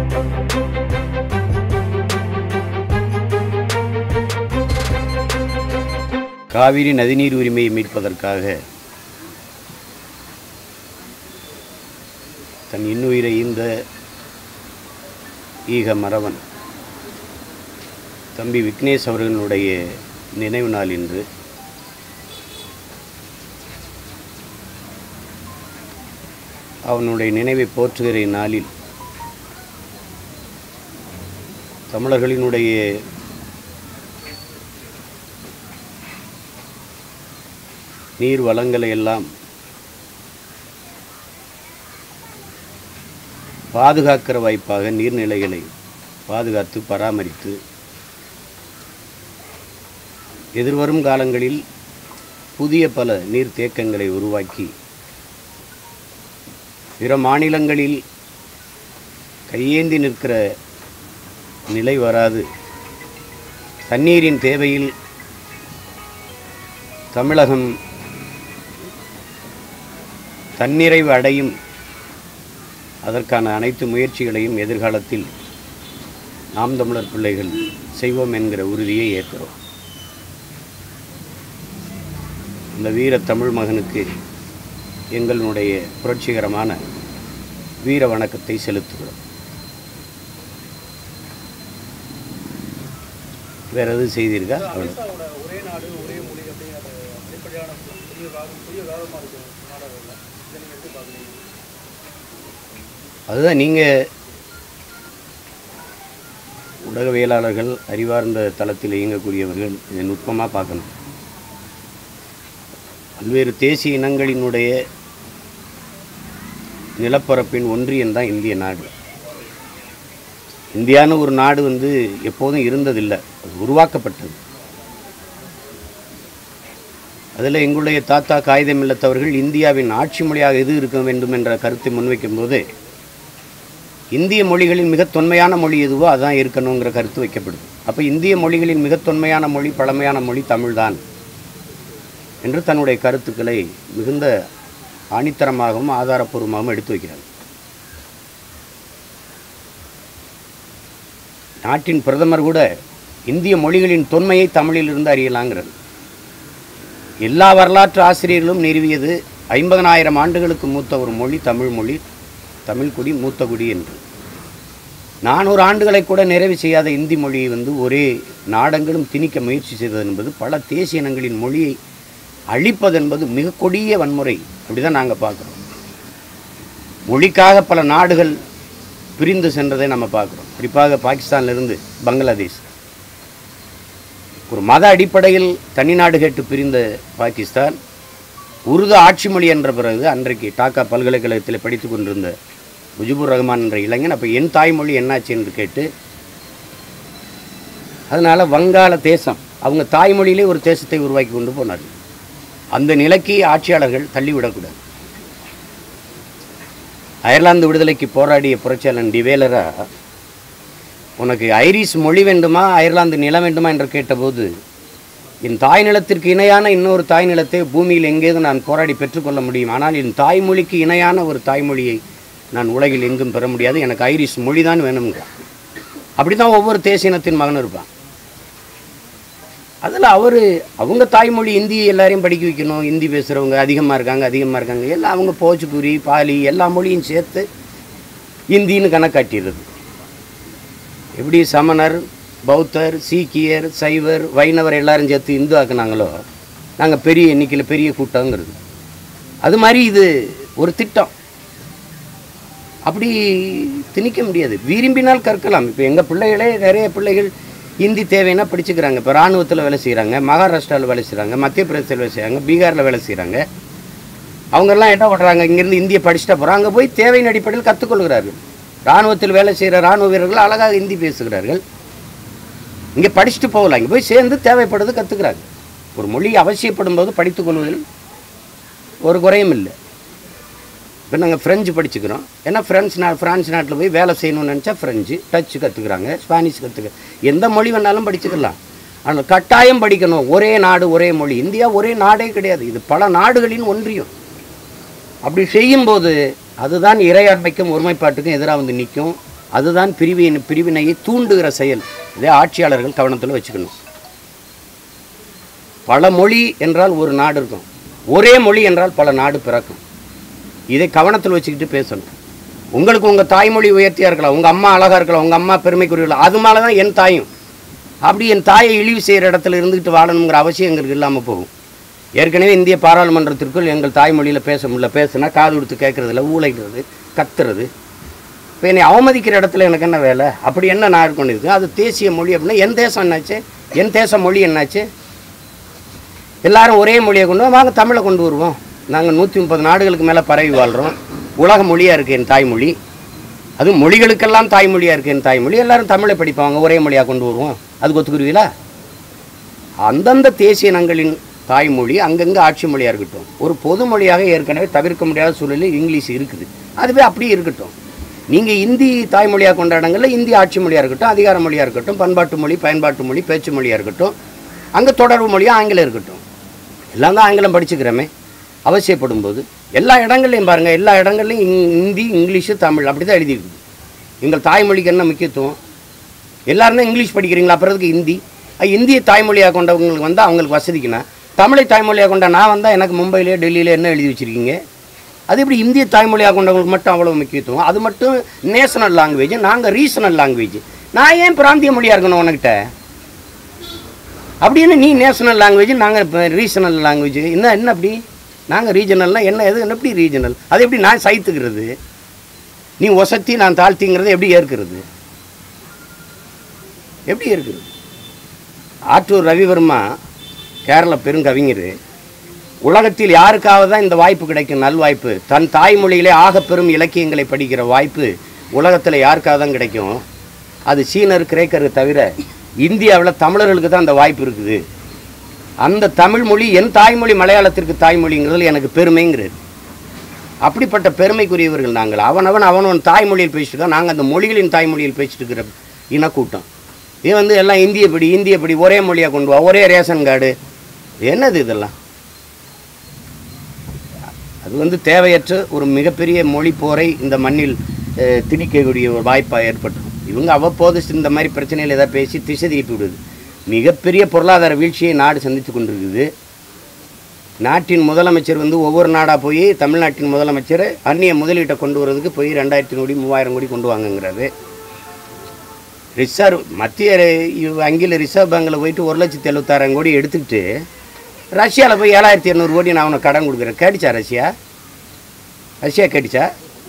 காவிரி நதிநீர் உரிமையை மீட்பதற்காக தன் இன்னுயிரை ஈந்த ஈக மறவன் தம்பி விக்னேஷ் அவர்களுடைய நினைவு நாள் இன்று அவனுடைய நினைவை போற்றுகிற இந்நாளில் தமிழர்களினுடைய நீர் வளங்களை எல்லாம் பாதுகாக்கிற வாய்ப்பாக நீர்நிலைகளை பாதுகாத்து பராமரித்து எதிர்வரும் காலங்களில் புதிய பல நீர்த்தேக்கங்களை உருவாக்கி பிற மாநிலங்களில் கையேந்தி நிற்கிற நிலை வராது தண்ணீரின் தேவையில் தமிழகம் தன்னிறைவு அடையும் அதற்கான அனைத்து முயற்சிகளையும் எதிர்காலத்தில் நாம் தமிழர் பிள்ளைகள் செய்வோம் என்கிற உறுதியை ஏற்கிறோம் இந்த வீர தமிழ் மகனுக்கு எங்களுடைய புரட்சிகரமான வீர வணக்கத்தை செலுத்துகிறோம் வேற எதுவும் செய்திருக்கா அவ்வளோ அமெரிக்காவோட ஒரே நாடு ஒரே மொழி அப்படிங்கிற அடிப்படையான பெரிய வாதம் பெரிய வாதமாக இருக்குது நாடாவில் இதை நீங்கள் எப்படி பார்க்குறீங்க அதுதான் நீங்கள் ஊடகவியலாளர்கள் அறிவார்ந்த தளத்தில் இயங்கக்கூடியவர்கள் இதை நுட்பமாக பார்க்கணும் பல்வேறு தேசிய இனங்களினுடைய நிலப்பரப்பின் ஒன்றியம் தான் இந்திய நாடு இந்தியான்னு ஒரு நாடு வந்து எப்போதும் இருந்ததில்லை அது உருவாக்கப்பட்டது அதில் எங்களுடைய தாத்தா காகிதம் இல்லத்தவர்கள் இந்தியாவின் ஆட்சி மொழியாக எது இருக்க வேண்டும் என்ற கருத்தை முன்வைக்கும்போது இந்திய மொழிகளின் மிக தொன்மையான மொழி எதுவோ அதான் இருக்கணுங்கிற கருத்து வைக்கப்படுது அப்போ இந்திய மொழிகளின் மிக தொன்மையான மொழி பழமையான மொழி தமிழ்தான் என்று தன்னுடைய கருத்துக்களை மிகுந்த ஆணித்தரமாகவும் ஆதாரப்பூர்வமாகவும் எடுத்து வைக்கிறார் நாட்டின் பிரதமர் கூட இந்திய மொழிகளின் தொன்மையை தமிழில் இருந்து அறியலாங்கிறது எல்லா வரலாற்று ஆசிரியர்களும் நிறுவியது ஐம்பதனாயிரம் ஆண்டுகளுக்கு மூத்த ஒரு மொழி தமிழ் மொழி தமிழ்குடி மூத்த குடி என்று நானூறு ஆண்டுகளை கூட நிறைவு செய்யாத இந்தி மொழியை வந்து ஒரே நாடெங்கிலும் திணிக்க முயற்சி செய்தது என்பது பல தேசிய இனங்களின் மொழியை அழிப்பது என்பது மிக கொடிய வன்முறை அப்படிதான் நாங்கள் பார்க்குறோம் மொழிக்காக பல நாடுகள் பிரிந்து சென்றதை நம்ம பார்க்குறோம் குறிப்பாக பாகிஸ்தானிலிருந்து பங்களாதேஷ் ஒரு மத அடிப்படையில் தனிநாடு கேட்டு பிரிந்த பாகிஸ்தான் உருது ஆட்சி மொழி என்ற பிறகு அன்றைக்கு டாக்கா பல்கலைக்கழகத்தில் படித்து கொண்டிருந்த முஜிபுர் ரஹ்மான் என்ற இளைஞன் அப்போ என் தாய்மொழி என்னாச்சு என்று கேட்டு அதனால் வங்காள தேசம் அவங்க தாய்மொழியிலே ஒரு தேசத்தை உருவாக்கி கொண்டு போனார்கள் அந்த நிலைக்கு ஆட்சியாளர்கள் தள்ளிவிடக்கூடாது அயர்லாந்து விடுதலைக்கு போராடிய புரட்சியாளன் டிவேலரா உனக்கு ஐரிஷ் மொழி வேண்டுமா அயர்லாந்து நிலம் வேண்டுமா என்று கேட்டபோது என் தாய் நிலத்திற்கு இணையான இன்னொரு தாய் நிலத்தை பூமியில் எங்கேயும் நான் போராடி பெற்றுக்கொள்ள முடியும் ஆனால் என் தாய்மொழிக்கு இணையான ஒரு தாய்மொழியை நான் உலகில் எங்கும் பெற முடியாது எனக்கு ஐரிஷ் மொழி தான் வேணுங்க அப்படி தான் ஒவ்வொரு தேசியனத்தின் மகனும் இருப்பான் அதில் அவர் அவங்க தாய்மொழி ஹிந்தி எல்லாரையும் படிக்க வைக்கணும் ஹிந்தி பேசுகிறவங்க அதிகமாக இருக்காங்க அதிகமாக இருக்காங்க எல்லாம் அவங்க போஜ்புரி பாலி எல்லா மொழியும் சேர்த்து ஹிந்தின்னு கணக்காட்டிடுறது எப்படி சமணர் பௌத்தர் சீக்கியர் சைவர் வைணவர் எல்லாரும் சேர்த்து இந்து ஆக்குனாங்களோ நாங்கள் பெரிய எண்ணிக்கையில் பெரிய கூட்டங்கிறது அது மாதிரி இது ஒரு திட்டம் அப்படி திணிக்க முடியாது விரும்பினால் கற்கலாம் இப்போ எங்கள் பிள்ளைகளே நிறைய பிள்ளைகள் ஹிந்தி தேவைன்னா படிச்சுக்கிறாங்க இப்போ இராணுவத்தில் வேலை செய்கிறாங்க மகாராஷ்டிராவில் வேலை செய்கிறாங்க மத்திய பிரதேசத்தில் வேலை செய்கிறாங்க பீகாரில் வேலை செய்கிறாங்க அவங்கெல்லாம் என்ன பண்ணுறாங்க இங்கேருந்து இந்தியை படிச்சுட்டா போகிறாங்க அங்கே போய் தேவையின் அடிப்படையில் கற்றுக்கொள்கிறார்கள் இராணுவத்தில் வேலை செய்கிற இராணுவ வீரர்கள் அழகாக ஹிந்தி பேசுகிறார்கள் இங்கே படிச்சுட்டு போகலாம் இங்கே போய் சேர்ந்து தேவைப்படுறது கற்றுக்குறாங்க ஒரு மொழி அவசியப்படும் போது படித்துக் கொள்வதில் ஒரு குறையும் இல்லை இப்போ நாங்கள் ஃப்ரெஞ்சு படிச்சுக்கிறோம் ஏன்னா ஃப்ரெண்ட்ஸ் நா ஃப்ரான்ஸ் நாட்டில் போய் வேலை செய்யணும்னு நினச்சா ஃப்ரெஞ்சு டச்சு கற்றுக்குறாங்க ஸ்பானிஷ் கற்றுக்க எந்த மொழி வேணாலும் படிச்சுக்கலாம் ஆனால் கட்டாயம் படிக்கணும் ஒரே நாடு ஒரே மொழி இந்தியா ஒரே நாடே கிடையாது இது பல நாடுகளின் ஒன்றியம் அப்படி செய்யும்போது அதுதான் இறையாண்மைக்கும் ஒருமைப்பாட்டுக்கும் எதிராக வந்து நிற்கும் அதுதான் பிரிவினை பிரிவினையை தூண்டுகிற செயல் இதை ஆட்சியாளர்கள் கவனத்தில் வச்சுக்கணும் பல மொழி என்றால் ஒரு நாடு இருக்கும் ஒரே மொழி என்றால் பல நாடு பிறக்கும் இதை கவனத்தில் வச்சுக்கிட்டு பேசணும் உங்களுக்கு உங்கள் தாய்மொழி உயர்த்தியாக இருக்கலாம் உங்கள் அம்மா அழகாக இருக்கலாம் உங்கள் அம்மா பெருமைக்குரியலாம் அது மேலே தான் என் தாயும் அப்படி என் தாயை இழிவு செய்கிற இடத்துல இருந்துக்கிட்டு வாழணுங்கிற அவசியம் எங்களுக்கு இல்லாமல் போகும் ஏற்கனவே இந்திய பாராளுமன்றத்திற்குள் எங்கள் தாய்மொழியில் பேச முடியல பேசுனா காது கொடுத்து கேட்கறதில்ல ஊழைக்கிறது கத்துறது இப்போ என்னை அவமதிக்கிற இடத்துல எனக்கு என்ன வேலை அப்படி என்ன நான் கொண்டு இருக்கு அது தேசிய மொழி அப்படின்னா என் தேசம் என்னாச்சு என் தேச மொழி என்னாச்சு எல்லாரும் ஒரே மொழியை கொண்டு வா, வாங்க தமிழை கொண்டு வருவோம் நாங்கள் நூற்றி முப்பது நாடுகளுக்கு மேலே பரவி வாழ்கிறோம் உலக மொழியாக இருக்குது என் தாய்மொழி அது மொழிகளுக்கெல்லாம் தாய்மொழியாக இருக்குது என் தாய்மொழி எல்லாரும் தமிழை படிப்பாங்க ஒரே மொழியாக கொண்டு வருவோம் அதுக்கு ஒத்துக்குருவீங்களா அந்தந்த தேசிய இனங்களின் தாய்மொழி அங்கங்கே ஆட்சி மொழியாக இருக்கட்டும் ஒரு பொது மொழியாக ஏற்கனவே தவிர்க்க முடியாத சூழலில் இங்கிலீஷ் இருக்குது அதுவே அப்படியே இருக்கட்டும் நீங்கள் இந்தி தாய்மொழியாக கொண்ட இடங்களில் இந்தி ஆட்சி மொழியாக இருக்கட்டும் அதிகார மொழியாக இருக்கட்டும் பண்பாட்டு மொழி பயன்பாட்டு மொழி பேச்சு மொழியாக இருக்கட்டும் அங்கே தொடர்பு மொழியாக ஆங்கிலம் இருக்கட்டும் எல்லாம் தான் ஆங்கிலம் படிச்சுக்கிறோமே அவசியப்படும் போது எல்லா இடங்கள்லையும் பாருங்கள் எல்லா இடங்கள்லையும் இங்- இந்தி இங்கிலீஷு தமிழ் அப்படி தான் எழுதியிருக்குது எங்கள் தாய்மொழிக்கு என்ன முக்கியத்துவம் எல்லாருமே இங்கிலீஷ் படிக்கிறீங்களா அப்புறம் எதுக்கு ஹிந்தி அஹ் இந்திய தாய்மொழியாக கொண்டவங்களுக்கு வந்தால் அவங்களுக்கு வசதிக்குன்னா தமிழை தாய்மொழியாக கொண்ட நான் வந்தால் எனக்கு மும்பையிலே டெல்லியிலே என்ன எழுதி வச்சுருக்கீங்க அது எப்படி இந்திய தாய்மொழியாக கொண்டவங்களுக்கு மட்டும் அவ்வளோ முக்கியத்துவம் அது மட்டும் நேஷனல் லாங்குவேஜ் நாங்கள் ரீசனல் லாங்குவேஜ் நான் ஏன் பிராந்திய மொழியாக இருக்கணும் உனக்கிட்ட அப்படின்னு நீ நேஷனல் லாங்குவேஜ் நாங்கள் இப்போ ரீஜனல் லாங்குவேஜ் என்ன என்ன அப்படி நாங்கள் ரீஜனல்னால் என்ன எது என்ன எப்படி ரீஜனல் அது எப்படி நான் சைத்துக்கிறது நீ ஒசத்தி நான் தாழ்த்திங்கிறத எப்படி ஏற்கிறது எப்படி இருக்குது ஆற்றூர் ரவிவர்மா கேரள பெருங்கவிஞர் உலகத்தில் யாருக்காவது தான் இந்த வாய்ப்பு கிடைக்கும் நல்வாய்ப்பு தன் தாய்மொழியிலே ஆக பெரும் இலக்கியங்களை படிக்கிற வாய்ப்பு உலகத்தில் யாருக்காவது தான் கிடைக்கும் அது சீனர் கிரேக்கருக்கு தவிர இந்தியாவில் தமிழர்களுக்கு தான் அந்த வாய்ப்பு இருக்குது அந்த தமிழ் மொழி என் தாய்மொழி மலையாளத்திற்கு தாய்மொழிங்கிறதுல எனக்கு பெருமைங்கிறது அப்படிப்பட்ட பெருமைக்குரியவர்கள் நாங்கள் அவனவன் அவனவன் தாய்மொழியில் பேசிட்டு இருக்கான் நாங்கள் அந்த மொழிகளின் தாய்மொழியில் பேசிட்டு இருக்கிற இனக்கூட்டம் இது வந்து எல்லாம் இந்தியப்படி இந்தியப்படி ஒரே மொழியாக கொண்டு வா ஒரே ரேஷன் கார்டு என்னது இதெல்லாம் அது வந்து தேவையற்ற ஒரு மிகப்பெரிய மொழி போரை இந்த மண்ணில் அஹ், திணிக்கக்கூடிய ஒரு வாய்ப்பாக ஏற்பட்டுரும் இவங்க அவ்வப்போது இந்த மாதிரி பிரச்சனைகள் ஏதாவது பேசி திசை திருப்பி விடுது மிகப்பெரிய பொருளாதார வீழ்ச்சியை நாடு சந்தித்து கொண்டிருக்குது நாட்டின் முதலமைச்சர் வந்து ஒவ்வொரு நாடாக போய் தமிழ்நாட்டின் முதலமைச்சர் அந்நிய முதலீட்டை கொண்டு வரதுக்கு போய் ரெண்டாயிரத்தி கோடி மூவாயிரம் கோடி கொண்டு வாங்கங்கிறாரு ரிசர்வ் மத்திய இவ் வங்கியில் ரிசர்வ் பேங்கில் போயிட்டு ஒரு லட்சத்தி எழுபத்தாயிரம் கோடி எடுத்துக்கிட்டு ரஷ்யாவில் போய் ஏழாயிரத்தி இரநூறு கோடி நான் உனக்கு கடன் கொடுக்குறேன் கேட்டுச்சா ரஷ்யா ரஷ்யா கேட்டுச்சா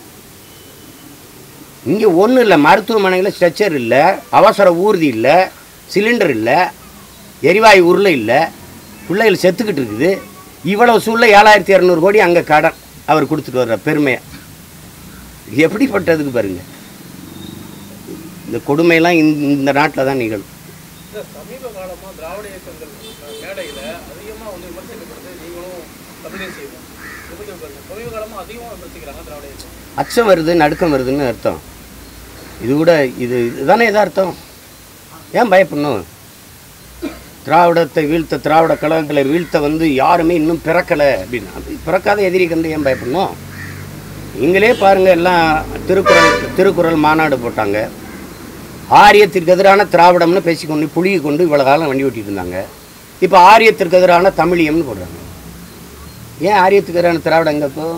இங்கே ஒன்றும் இல்லை மருத்துவமனையில் ஸ்ட்ரெச்சர் இல்லை அவசர ஊர்தி இல்லை சிலிண்டர் இல்லை எரிவாயு உருளை இல்லை பிள்ளைகள் செத்துக்கிட்டு இருக்குது இவ்வளவு சூழ்நிலை ஏழாயிரத்தி இரநூறு கோடி அங்கே கடன் அவர் கொடுத்துட்டு வர்ற பெருமையை எப்படிப்பட்டதுக்கு பாருங்க இந்த கொடுமையெல்லாம் இந்த இந்த நாட்டில் தான் நிகழும் இந்த சமீப காலமா திராவிட இயக்கங்கள் மேடையில அதிகமா வந்து விமர்சிக்கப்படுறது நீங்களும் தமிழ் தேசியம் எப்படி பாருங்க சமீப காலமா அதிகமா விமர்சிக்கிறாங்க திராவிட இயக்கம் அச்சம் வருது நடுக்கம் வருதுன்னு அர்த்தம் இது கூட இது இதுதானே எதா அர்த்தம் ஏன் பயப்படணும் திராவிடத்தை வீழ்த்த திராவிட கழகங்களை வீழ்த்த வந்து யாருமே இன்னும் பிறக்கலை அப்படின்னா அது பிறக்காத எதிரி கண்டு ஏன் பயப்படணும் நீங்களே பாருங்கள் எல்லாம் திருக்குறள் திருக்குறள் மாநாடு போட்டாங்க ஆரியத்திற்கு எதிரான திராவிடம்னு பேசிக்கொண்டு புளியை கொண்டு இவ்வளோ காலம் வண்டி ஓட்டிட்டு இருந்தாங்க இப்போ ஆரியத்திற்கு எதிரான தமிழியம்னு போடுறாங்க ஏன் ஆரியத்துக்கு எதிரான திராவிடம் எங்கே இப்போ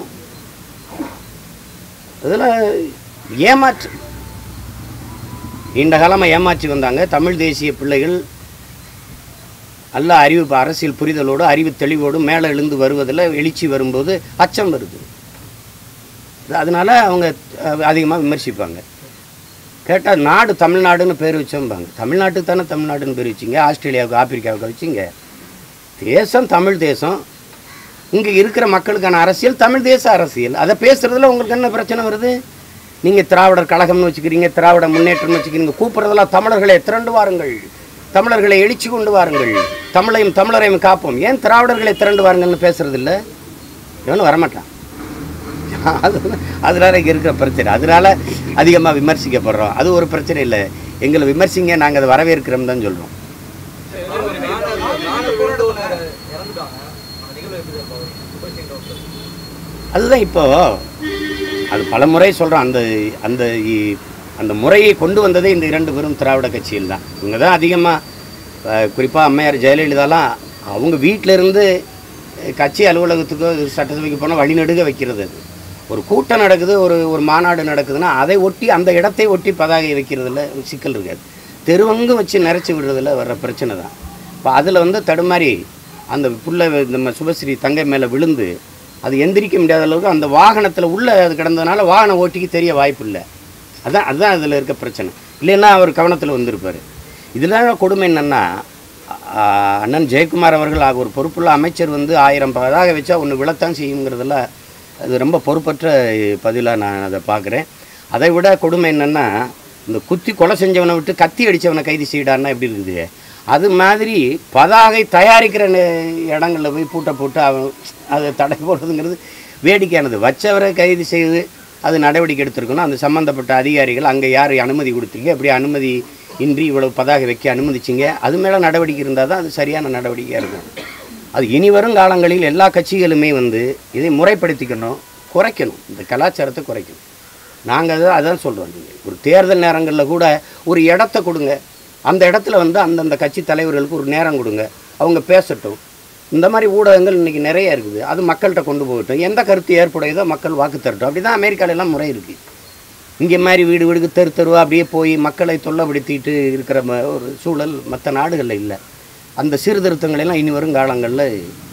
இதெல்லாம் ஏமாற்று நீண்ட காலமாக ஏமாற்றி வந்தாங்க தமிழ் தேசிய பிள்ளைகள் நல்ல அறிவு அரசியல் புரிதலோடு அறிவு தெளிவோடு மேலே எழுந்து வருவதில் எழுச்சி வரும்போது அச்சம் வருது அதனால அவங்க அதிகமாக விமர்சிப்பாங்க கேட்டால் நாடு தமிழ்நாடுன்னு பேர் வச்சோம்பாங்க தமிழ்நாட்டுக்கு தானே தமிழ்நாடுன்னு பேர் வச்சிங்க ஆஸ்திரேலியாவுக்கு ஆப்பிரிக்காவுக்கு வச்சிங்க தேசம் தமிழ் தேசம் இங்கே இருக்கிற மக்களுக்கான அரசியல் தமிழ் தேச அரசியல் அதை பேசுகிறதுல உங்களுக்கு என்ன பிரச்சனை வருது நீங்கள் திராவிடர் கழகம்னு வச்சுக்கிறீங்க திராவிட முன்னேற்றம்னு வச்சுக்கிறீங்க கூப்பிட்றதெல்லாம் தமிழர்களை திரண்டு வாருங்கள் தமிழர்களை எழுச்சி கொண்டு வாருங்கள் தமிழையும் தமிழரையும் காப்போம் ஏன் திராவிடர்களை திரண்டு வாருங்கள்னு பேசுறது இல்லை இவனும் வரமாட்டான் அது அதனால இங்கே இருக்கிற பிரச்சனை அதனால அதிகமாக விமர்சிக்கப்படுறோம் அது ஒரு பிரச்சனை இல்லை எங்களை விமர்சிங்க நாங்கள் அதை வரவேற்கிறோம் தான் சொல்கிறோம் அதுதான் இப்போ அது பல முறை சொல்கிறோம் அந்த அந்த இ- அந்த முறையை கொண்டு வந்ததே இந்த இரண்டு பெரும் திராவிட கட்சியில் தான் இவங்க தான் அதிகமாக குறிப்பாக அம்மையார் ஜெயலலிதாலாம் அவங்க வீட்டில இருந்து அஹ், கட்சி அலுவலகத்துக்கோ சட்டசபைக்கு போனால் வழிநடுக வைக்கிறது அது ஒரு கூட்டம் நடக்குது ஒரு ஒரு மாநாடு நடக்குதுன்னா அதை ஒட்டி அந்த இடத்தை ஒட்டி பதாகை வைக்கிறதுல சிக்கல் இருக்காது தெருவங்கும் வச்சு நிறைச்சி விடுறதுல வர்ற பிரச்சனை தான் இப்போ அதில் வந்து தடுமாறி அந்த புள்ள நம்ம சுபஸ்ரீ தங்கை மேலே விழுந்து அது எந்திரிக்க முடியாத அளவுக்கு அந்த வாகனத்தில் உள்ளே அது கிடந்ததுனால வாகன ஓட்டிக்கு தெரிய வாய்ப்பு இல்லை அதான் அதுதான் அதில் இருக்க பிரச்சனை இல்லைன்னா அவர் கவனத்தில் வந்திருப்பார் இதில் கொடுமை என்னென்னா அண்ணன் ஜெயக்குமார் அவர்கள் ஆ- ஒரு பொறுப்புள்ள அமைச்சர் வந்து ஆயிரம் பதாக வச்சா ஒன்று விழத்தான் செய்யுங்கிறதுல அது ரொம்ப பொறுப்பற்ற பதிலாக நான் அதை பார்க்குறேன் அதை விட கொடுமை என்னென்னா இந்த குத்தி கொலை செஞ்சவனை விட்டு கத்தி அடித்தவனை கைது செய்யிடான்னா எப்படி இருக்குது அது மாதிரி பதாகை தயாரிக்கிற நே- இடங்கள்ல போய் பூட்டை போட்டு அவன் அதை தடை போடுறதுங்கிறது வேடிக்கையானது வச்சவரை கைது செய்து அது நடவடிக்கை எடுத்திருக்கணும் அந்த சம்மந்தப்பட்ட அதிகாரிகள் அங்கே யார் அனுமதி கொடுத்தீங்க எப்படி அனுமதி இன்றி இவ்வளவு பதாகை வைக்க அனுமதிச்சிங்க அது மேலே நடவடிக்கை இருந்தால் தான் அது சரியான நடவடிக்கையாக இருக்கும் அது இனி வரும் காலங்களில் எல்லா கட்சிகளுமே வந்து இதை முறைப்படுத்திக்கணும் குறைக்கணும் இந்த கலாச்சாரத்தை குறைக்கணும் நாங்கள் அதை அதான் சொல்கிறோம் ஒரு தேர்தல் நேரங்களில் கூட ஒரு இடத்த கொடுங்க அந்த இடத்துல வந்து அந்தந்த கட்சி தலைவர்களுக்கு ஒரு நேரம் கொடுங்க அவங்க பேசட்டும் இந்த மாதிரி ஊடகங்கள் இன்றைக்கி நிறைய இருக்குது அது மக்கள்கிட்ட கொண்டு போகட்டும் எந்த கருத்து ஏற்புடையதோ மக்கள் வாக்கு தரட்டும் அப்படி தான் அமெரிக்கால எல்லாம் முறை இருக்குது இங்கே மாதிரி வீடு வீடுக்கு தெரு தெருவா அப்படியே போய் மக்களை தொல்லைப்படுத்திட்டு இருக்கிற ம- ஒரு சூழல் மற்ற நாடுகளில் இல்லை அந்த சீர்திருத்தங்களை எல்லாம் இனி வரும் காலங்களில்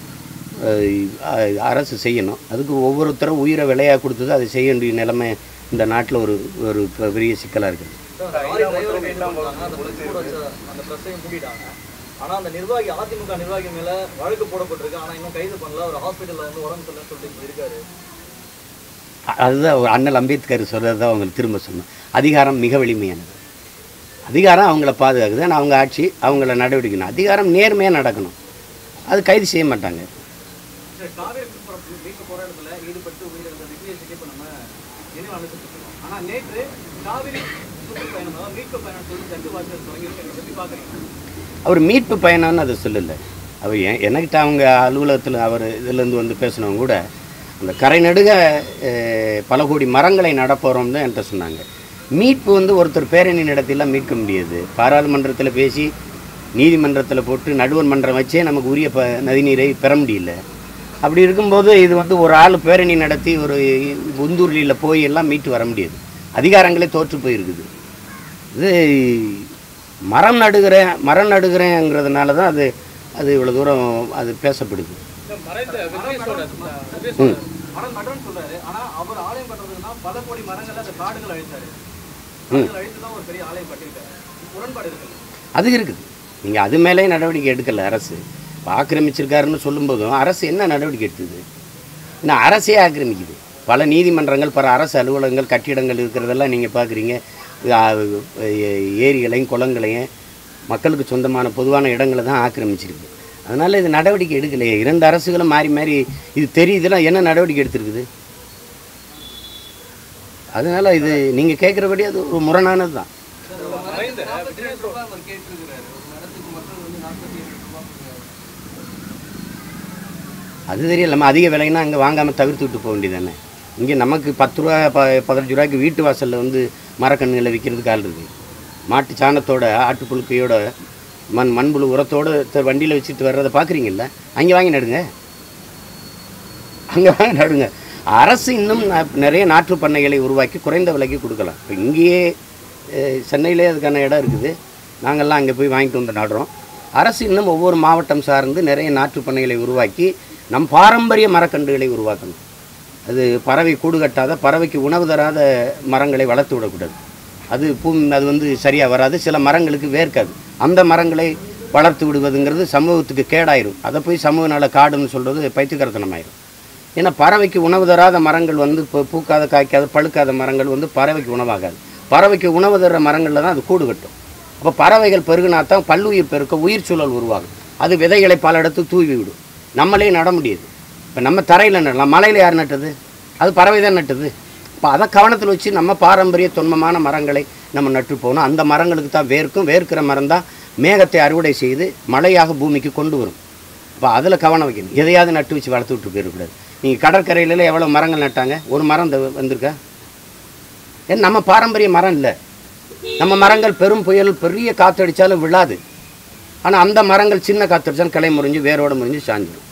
அரசு செய்யணும் அதுக்கு ஒவ்வொருத்தரும் உயிரை விலையாக கொடுத்தது அதை செய்ய வேண்டிய நிலைமை இந்த நாட்டில் ஒரு ஒரு பெ- பெரிய சிக்கலாக இருக்குது சார், லாரி டிரைவரை கைது பண்ணிட்டாங்க. அந்த press கூட வச்ச அந்த press-ஐயும் மூடிட்டாங்க. ஆனா அந்த நிர்வாகி அதிமுக நிர்வாகி மேல வழக்கு போடப்பட்டிருக்கு ஆனா இன்னும் கைது பண்ணல ஒரு ஹாஸ்பிட்டல்ல வந்து உடம்பு சரியில்லைன்னு சொல்லிட்டு இப்ப இருக்காரு அ- அதுதான் ஒரு அண்ணல் அம்பேத்கர் சொல்கிறது தான் அவங்க திரும்ப சொன்னோம் அதிகாரம் மிக வலிமையானது அதிகாரம் அவங்கள பாதுகாக்குது ஆனால் அவங்க ஆட்சி அவங்கள நடவடிக்கணும் அதிகாரம் நேர்மையாக நடக்கணும் அது கைது செய்ய மாட்டாங்க சரி, காவேரி மீட்பு மீட்பு போராட்டத்தில் ஈடுபட்டு உயிரிழந்த விக்னேஷுக்கு இப்போ நம்ம நினைவு அனுப்பிச்சிருக்கோம் ஆனால் நேற்று காவிரி சுற்றுப்பயணம் அதாவது மீட்பு பயணம் சொல்லி தண்டு வாசல் தொடங்கியிருக்காங்க எப்படி பார்க்குறீங்க அவர் மீட்பு பயணம்னு அதை சொல்லலை அவர் என் எனக்கிட்ட அவங்க அலுவலகத்தில் அவர் இதுலேருந்து வந்து பேசினவங்க கூட அந்த கரை நடுக அஹ், பல கோடி மரங்களை நடப்போகிறோம் தான் என்கிட்ட சொன்னாங்க மீட்பு வந்து ஒருத்தர் பேரணி நடத்திலாம் மீட்க முடியாது பாராளுமன்றத்தில் பேசி நீதிமன்றத்தில் போட்டு நடுவர் மன்றம் வச்சே நமக்கு உரிய ப நதிநீரை பெற முடியல அப்படி இருக்கும்போது இது வந்து ஒரு ஆள் பேரணி நடத்தி ஒரு குந்தூர்லியில் போய் எல்லாம் மீட்டு வர முடியாது அதிகாரங்களே தோற்று போயிருக்குது இது மரம் நடுகிறேன் மரம் நடுகிறேங்கிறதுனால தான் அது அது இவ்வளோ தூரம் அது பேசப்படுது இந்த மறைந்த விக்னேஷோட விக்னேஷோட மரம் நடுறேன்னு சொல்றாரு ஆனா அவர் ஆலயம் கட்டுறதுன்னா பல கோடி மரங்கள் அந்த காடுகள் அழித்தாரு காடுகள் அழித்து தான் ஒரு பெரிய ஆலயம் கட்டியிருக்காரு முரண்பாடு இருக்குல்ல அது இருக்குது நீங்கள் அது மேலே நடவடிக்கை எடுக்கலை அரசு இப்போ ஆக்கிரமிச்சிருக்காருன்னு சொல்லும்போதும் அரசு என்ன நடவடிக்கை எடுத்தது இன்னும் அரசே ஆக்கிரமிக்குது பல நீதிமன்றங்கள் பல அரசு அலுவலகங்கள் கட்டிடங்கள் இருக்கிறதெல்லாம் நீங்கள் பார்க்குறீங்க ஏரிகளையும் குளங்களையும் மக்களுக்கு சொந்தமான பொதுவான இடங்களை தான் ஆக்கிரமிச்சிருக்கு அதனால் இது நடவடிக்கை எடுக்கலையே இரண்டு அரசுகளும் மாறி மாறி இது தெரியுதுன்னா என்ன நடவடிக்கை எடுத்திருக்குது அதனால் இது நீங்கள் கேட்குறபடி அது ஒரு முரணானது தான் மறைந்த விக்னேஷோட அது தெரியல நம்ம அதிக விலைன்னா அங்கே வாங்காமல் தவிர்த்து விட்டு போக வேண்டியதானே இங்கே நமக்கு பத்து ரூபா ப பதினஞ்சு ரூபாய்க்கு வீட்டு வாசலில் வந்து மரக்கன்றுகளை விற்கிறதுக்கு ஆள் இருக்குது மாட்டு சாணத்தோட ஆட்டுப்புழுக்கையோட மண் மண்புழு உரத்தோடு வண்டியில் வச்சுட்டு வர்றதை பார்க்குறீங்கல்ல அங்கே வாங்கி நடுங்க அங்கே வாங்கி நடுங்க அரசு இன்னும் ந- நிறைய நாற்று பண்ணைகளை உருவாக்கி குறைந்த விலைக்கு கொடுக்கலாம் இப்போ இங்கேயே அஹ், சென்னையிலே அதுக்கான இடம் இருக்குது நாங்கள்லாம் அங்கே போய் வாங்கிட்டு வந்து நடுறோம் அரசு இன்னும் ஒவ்வொரு மாவட்டம் சார்ந்து நிறைய நாற்று பண்ணைகளை உருவாக்கி நம் பாரம்பரிய மரக்கன்றுகளை உருவாக்கணும் அது பறவை கூடு கட்டாத பறவைக்கு உணவு தராத மரங்களை வளர்த்து விடக்கூடாது அது பூ அது வந்து சரியாக வராது சில மரங்களுக்கு வேர்க்காது அந்த மரங்களை வளர்த்து விடுவதுங்கிறது சமூகத்துக்கு கேடாயிரும் அதை போய் சமூக நல காடுன்னு சொல்கிறது பைத்தியக்கரத்தனமாயிரும் ஏன்னா பறவைக்கு உணவு தராத மரங்கள் வந்து இப்போ பூக்காத காய்க்காத பழுக்காத மரங்கள் வந்து பறவைக்கு உணவாகாது பறவைக்கு உணவு தர மரங்களில் தான் அது கூடு கட்டும் அப்போ பறவைகள் பெருகினா தான் பல்லுயிர் பெருக்க உயிர் சூழல் உருவாகும் அது விதைகளை பல இடத்து தூவி விடும் நம்மளே நட முடியாது இப்போ நம்ம தரையில் நடலாம் மலையில் யார் நட்டது அது பறவை தான் நட்டது இப்போ அதை கவனத்தில் வச்சு நம்ம பாரம்பரிய தொன்மமான மரங்களை நம்ம நட்டு போகணும் அந்த மரங்களுக்கு தான் வேர்க்கும் வேர்க்கிற மரம் தான் மேகத்தை அறுவடை செய்து மழையாக பூமிக்கு கொண்டு வரும் இப்போ அதில் கவனம் வைக்கணும் எதையாவது நட்டு வச்சு வளர்த்து விட்டு போயிடக்கூடாது நீங்கள் கடற்கரையில எவ்வளோ மரங்கள் நட்டாங்க ஒரு மரம் இந்த வந்திருக்கா ஏன்னா நம்ம பாரம்பரிய மரம் இல்லை நம்ம மரங்கள் பெரும் புயல் பெரிய காற்றடிச்சாலும் விழாது ஆனால் அந்த மரங்கள் சின்ன காற்றடிச்சாலும் கிளை முறிஞ்சு வேரோட முறிஞ்சு சாஞ்சிடும்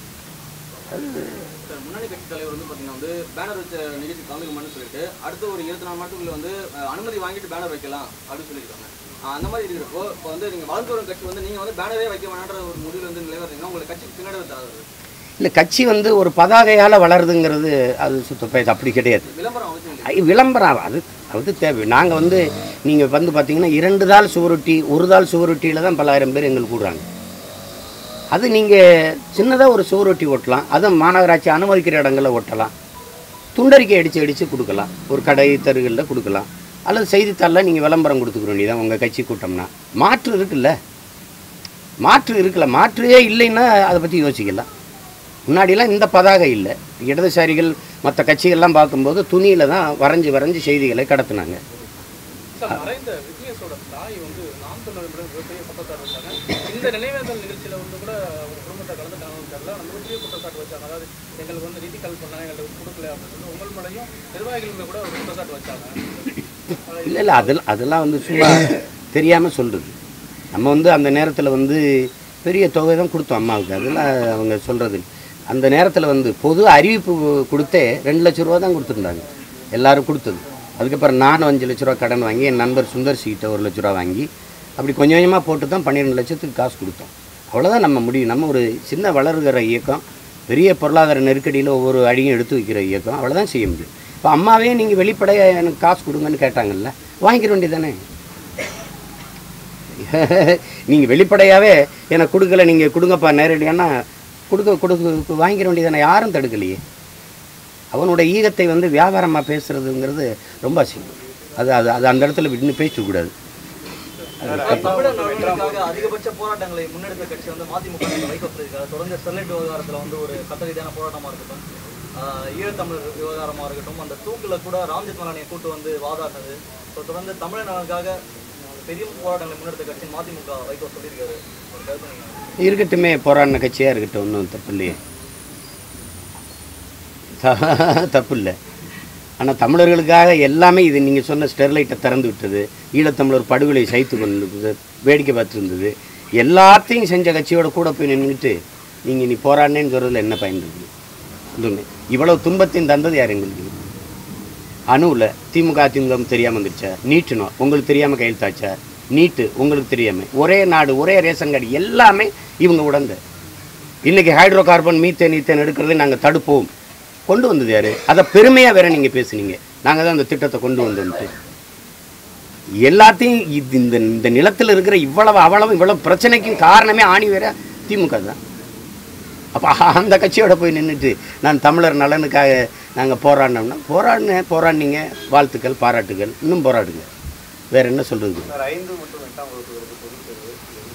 சார் முன்னணி கட்சி தலைவர் வந்து பாத்தீங்கன்னா வந்து பேனர் வச்ச நிகழ்ச்சி கலந்துக்கணும்னு சொல்லிட்டு அடுத்த ஒரு இருபத்தி நாலு மாதத்துக்குள்ள வந்து அஹ், அனுமதி வாங்கிட்டு பேனர் வைக்கலாம் அப்படின்னு சொல்லியிருக்காங்க அஹ், அந்த மாதிரி இருக்கிறப்போ இப்போ வந்து நீங்க வளர்ந்து வரும் கட்சி வந்து நீங்க வந்து பேனரே வைக்க வேணான்ற ஒரு முடிவில் வந்து நிலைவரீங்கன்னா உங்களுக்கு கட்சிக்கு பின்னாடி தராது இல்லை கட்சி வந்து ஒரு பதாகையால் வளருதுங்கிறது அது சுத்த இது அப்படி கிடையாது விளம்பரம் அவசியம் இல்லை ஐ, விளம்பரம் அது அது தேவை நாங்கள் வந்து நீங்கள் வந்து பார்த்தீங்கன்னா இரண்டு தாள் சுவரொட்டி ஒரு தாள் சுவரொட்டியில் தான் பல்லாயிரம் பேர் எங்களுக்கு கூடுறாங்க அது நீங்கள் சின்னதாக ஒரு சுவரொட்டி ஒட்டலாம் அதுவும் மாநகராட்சி அனுமதிக்கிற இடங்களில் ஒட்டலாம் துண்டறிக்கை அடித்து அடித்து கொடுக்கலாம் ஒரு கடை தெருகளில் கொடுக்கலாம் அல்லது செய்தித்தாளில் நீங்கள் விளம்பரம் கொடுத்துக்க வேண்டியதான் உங்கள் கட்சி கூட்டம்னா மாற்று இருக்குல்ல மாற்று இருக்குல்ல மாற்றே இல்லைன்னா அதை பற்றி யோசிக்கலாம் முன்னாடிலாம் இந்த பதாகை இல்லை இடதுசாரிகள் மற்ற கட்சிகள்லாம் பார்க்கும்போது துணியில் தான் வரைஞ்சி வரைஞ்சி செய்திகளை கடத்துனாங்க சார் மறைந்த விக்னேஷோட தாய் வந்து நாம் தமிழர் மிகப்பெரிய குற்றச்சாட்டு வச்சாங்க இந்த நினைவேந்தல் நிகழ்ச்சியில வந்து கூட அவங்க குடும்பத்தை கலந்துட்டாங்கன்னு தெரியல ஆனால் மிகப்பெரிய குற்றச்சாட்டு வச்சாங்க அதாவது எங்களுக்கு வந்து நிதி கல் பண்ணாங்க எங்களுக்கு கொடுக்கல அப்படின்னு சொல்லி உங்கள் மேலையும் நிர்வாகிகள் மேல கூட ஒரு குற்றச்சாட்டு வச்சாங்க இல்லை இல்லை அதெல்லாம் அதெல்லாம் வந்து சும்மா தெரியாமல் சொல்கிறது நம்ம வந்து அந்த நேரத்தில் வந்து பெரிய தொகை தான் கொடுத்தோம் அம்மாவுக்கு அதெல்லாம் அவங்க சொல்கிறது அந்த நேரத்தில் வந்து பொது அறிவிப்பு கொடுத்தே ரெண்டு லட்ச ரூபா தான் கொடுத்துருந்தாங்க எல்லாரும் கொடுத்தது அதுக்கப்புறம் நானும் அஞ்சு லட்ச ரூபா கடன் வாங்கி என் நண்பர் சுந்தர் கிட்ட ஒரு லட்ச ரூபா வாங்கி அப்படி கொஞ்சம் கொஞ்சமாக போட்டு தான் பன்னிரெண்டு லட்சத்துக்கு காசு கொடுத்தோம் அவ்வளோதான் நம்ம முடியும் நம்ம ஒரு சின்ன வளருகிற இயக்கம் பெரிய பொருளாதார நெருக்கடியில் ஒவ்வொரு அடியும் எடுத்து வைக்கிற இயக்கம் அவ்வளோதான் செய்ய முடியும் இப்போ அம்மாவே நீங்கள் வெளிப்படையாக எனக்கு காசு கொடுங்கன்னு கேட்டாங்கல்ல வாங்கிக்க வேண்டியதானே நீங்கள் வெளிப்படையாகவே எனக்கு கொடுக்கல நீங்கள் கொடுங்கப்பா நேரடியானா கொடுக்க கொடுக்க வாங்கிக்க வேண்டியதானே யாரும் தடுக்கலையே அவனுடைய ஈகத்தை வந்து வியாபாரமாக பேசுறதுங்கிறது ரொம்ப அசிங்கம் அது அது அது அந்த இடத்துல இன்னும் பேசக்கூடாது தமிழர் நலனுக்காக அதிகபட்ச போராட்டங்களை முன்னெடுத்த கட்சி வந்து மதிமுக வைகோ சொல்லியிருக்காரு தொடர்ந்து ஸ்டெர்லைட் விவகாரத்துல வந்து ஒரு சட்ட ரீதியான போராட்டமா இருக்கட்டும் ஆஹ் ஈழத்தமிழர் விவகாரமா இருக்கட்டும் அந்த தூக்குல கூட ராம்ஜெத் மலானியை கூட்டு வந்து வாதாடினது ஸோ தொடர்ந்து தமிழர் நலனுக்காக பெரிய போராட்டங்களை முன்னெடுத்த கட்சி மதிமுக வைகோ சொல்லியிருக்காரு ஒரு கருத்து நீங்க இருக்கட்டுமே போராடின கட்சியாக இருக்கட்டும் ஒன்றும் தப்பு இல்லையே த- தப்பு இல்லை ஆனால் தமிழர்களுக்காக எல்லாமே இது நீங்கள் சொன்ன ஸ்டெர்லைட்டை திறந்து விட்டது ஈழத்தமிழர் படுகொலை சைத்து கொண்டு வேடிக்கை பார்த்துருந்தது எல்லாத்தையும் செஞ்ச கட்சியோட கூட போய் நின்றுட்டு நீங்கள் நீ போராடினேன்னு சொல்கிறதுல என்ன பயன் இருக்குது ஒன்றுமே இவ்வளவு துன்பத்தையும் தந்தது யார் எங்களுக்கு அணுவில் திமுக அதிமுக தெரியாமல் வந்துருச்சா நீட்டுனோம் உங்களுக்கு தெரியாமல் கையெழுத்தாச்சா நீட்டு உங்களுக்கு தெரியாமல் ஒரே நாடு ஒரே ரேஷன் கார்டு எல்லாமே இவங்க உடந்த இன்னைக்கு ஹைட்ரோ கார்பன் மீத்தேன் ஈத்தேன் எடுக்கிறதை நாங்கள் தடுப்போம் கொண்டு வந்தது யாரு அதை பெருமையாக வேற நீங்கள் பேசுனீங்க நாங்கள் தான் அந்த திட்டத்தை கொண்டு வந்தோம்ட்டு எல்லாத்தையும் இது இந்த இந்த நிலத்தில் இருக்கிற இவ்வளவு அவ்வளவு இவ்வளவு பிரச்சனைக்கும் காரணமே ஆணி வேற திமுக தான் அப்போ அந்த கட்சியோட போய் நின்றுட்டு நான் தமிழர் நலனுக்காக நாங்கள் போராடினோம்னா போராடின போராடினீங்க வாழ்த்துக்கள் பாராட்டுகள் இன்னும் போராடுங்க வேற என்ன சொல்றது ஐந்து மற்றும் எட்டாம் வகுப்பு பொதுத் தேர்வு